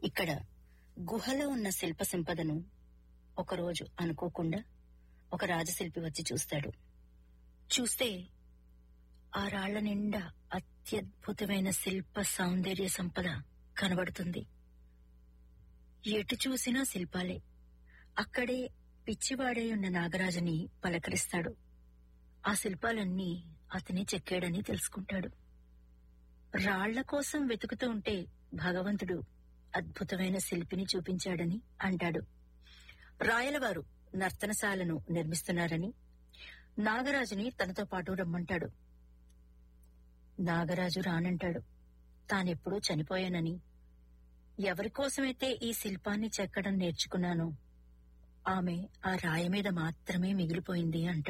ఇక్కడ గుహలో ఉన్న శిల్ప సంపదను ఒకరోజు అనుకోకుండా ఒక రాజశిల్పి వచ్చి చూస్తాడు చూస్తే ఆ రాళ్ల నిండా అత్యద్భుతమైన శిల్ప సౌందర్య సంపద కనబడుతుంది ఎటు చూసినా శిల్పాలే అక్కడే పిచ్చివాడై ఉన్న నాగరాజుని పలకరిస్తాడు ఆ శిల్పాలన్నీ అతనే చెక్కాడని తెలుసుకుంటాడు రాళ్ల కోసం వెతుకుతూ ఉంటే భగవంతుడు అద్భుతమైన శిల్పిని చూపించాడని అంటాడు రాయలవారు నర్తనశాలను నిర్మిస్తున్నారని నాగరాజుని తనతో పాటు రమ్మంటాడు నాగరాజు రానంటాడు తానెప్పుడూ చనిపోయానని ఎవరికోసమైతే ఈ శిల్పాన్ని చెక్కడం నేర్చుకున్నానో ఆమె ఆ రాయి మీద మాత్రమే మిగిలిపోయింది అంటాడు